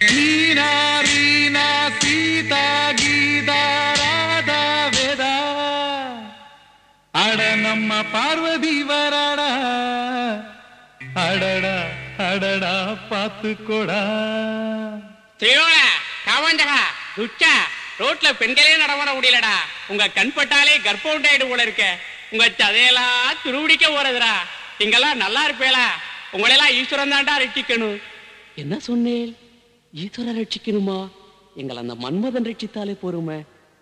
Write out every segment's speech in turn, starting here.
நீனா ரீனா சீதா கீதா ராதா வேதா அட நம்ம பார்வதி வராடா அடடா அடடா பார்த்துக்கோடா திரியோட காவஞ்சகா துச்சா ரோட்ல பெண்களே நடமாட முடியலடா உங்க கண் பட்டாலே கர்ப்பம் உண்டாயிடு போல இருக்க உங்க சதையெல்லாம் துருவிடிக்க போறதுடா நீங்கெல்லாம் நல்லா இருப்பேளா உங்களெல்லாம் ஈஸ்வரன் தான்டா ரட்சிக்கணும் என்ன சொன்னேன் ஈஸ்வரன் ரட்சிக்கணுமா எங்களை அந்த மன்மதன் ரட்சித்தாலே போருமே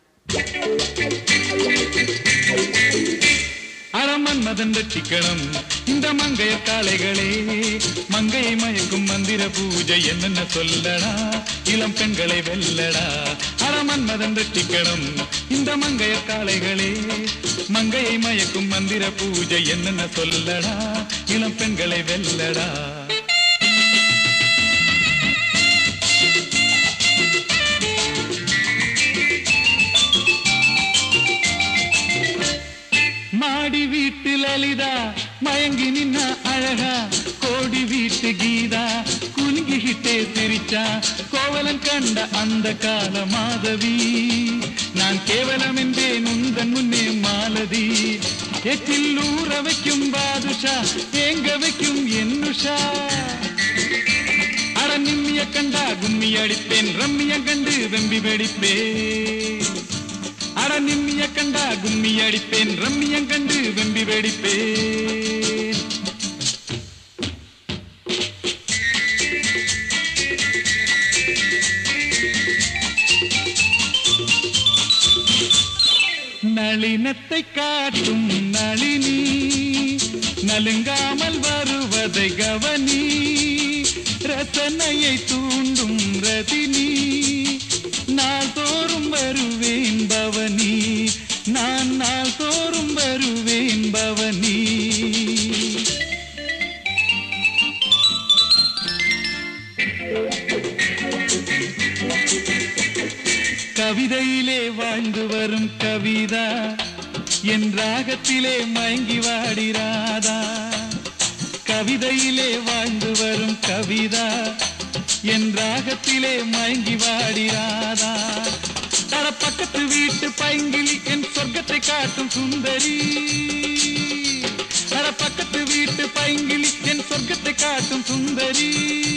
அறமன் மதன் ரட்சிக்கணும் இந்த மங்கைய காளைகளே மங்கையை மயக்கும் மந்திர பூஜை என்னென்ன சொல்லடா இளம் பெண்களை வெல்லடா அறமன் மதன் ரட்சிக்கணும் இந்த மங்கைய காளைகளே மங்கையை மயக்கும் மந்திர பூஜை என்னென்ன சொல்லடா இளம் பெண்களை வெல்லடா மாடி வீட்டு லலிதா மயங்கி நின்ன அழகா கோடி வீட்டு கீதா குலுங்கிக்கிட்டே சிரிச்சா கோவலன் கண்ட அந்த கால மாதவி நான் கேவலம் என்றேன் உந்தன் முன்னே மாலதி எச்சில் ஊற வைக்கும் பாதுஷா ஏங்க வைக்கும் என்னுஷா அட நிம்மிய கண்டா கும்மி அடிப்பேன் ரம்மிய கண்டு வெம்பி வெடிப்பேன் அட நிம்மிய கண்டா கும்மி அடிப்பேன் ரம்மியம் கண்டு வெம்பி வெடிப்பேன் நளினத்தை காட்டும் நளினி நலுங்காமல் வருவதை கவனி ரசனையை தூண்டும் ரதினி நாள் தோறும் வருவேன் பவனி நான் நாள் தோறும் வருவேன் பவனி கவிதையிலே வாழ்ந்து வரும் கவிதா என் ராகத்திலே மயங்கி வாடிராதா கவிதையிலே வாழ்ந்து வரும் கவிதா என் ராகத்திலே மயங்கி வாடிராதா தர பக்கத்து வீட்டு பைங்கிலி என் சொர்க்கத்தை காட்டும் சுந்தரி தர பக்கத்து வீட்டு பைங்கிலி என் சொர்க்கத்தை காட்டும் சுந்தரி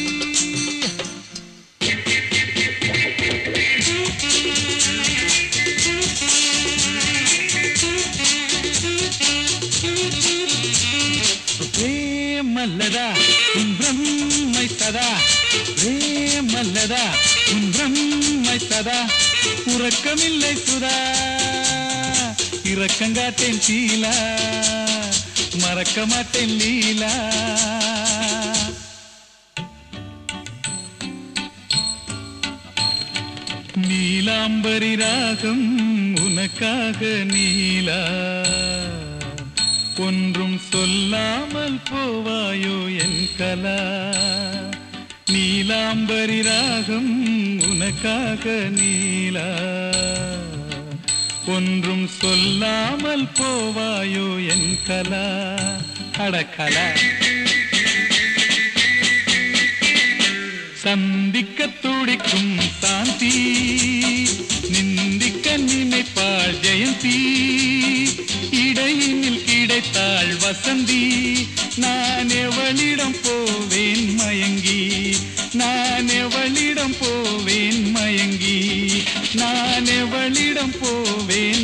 மல்லதா உன் பிரம்மை சதா ரே மல்லதா உன் பிரம்மை சதா உறக்கமில்லை சுதா இரக்கங்காட்டேன் சீலா மறக்க மாட்டேன் லீலா நீலாம்பரி ராகம் உனக்காக நீலா ஒன்றும் சொல்லாமல் போவாயோ என் கலா நீலாம்பரி ராகம் உனக்காக நீலா ஒன்றும் சொல்லாமல் போவாயோ என் கலா அடக்கலா சந்திக்க துடிக்கும் சாந்தி நிந்திக்க நினைப்பாள் ஜெயந்தி இடையினில் கிடைத்தாள் வசந்தி நான் எவளிடம் போவேன் மயங்கி நான் எவளிடம் போவேன் மயங்கி நான் எவளிடம் போவேன்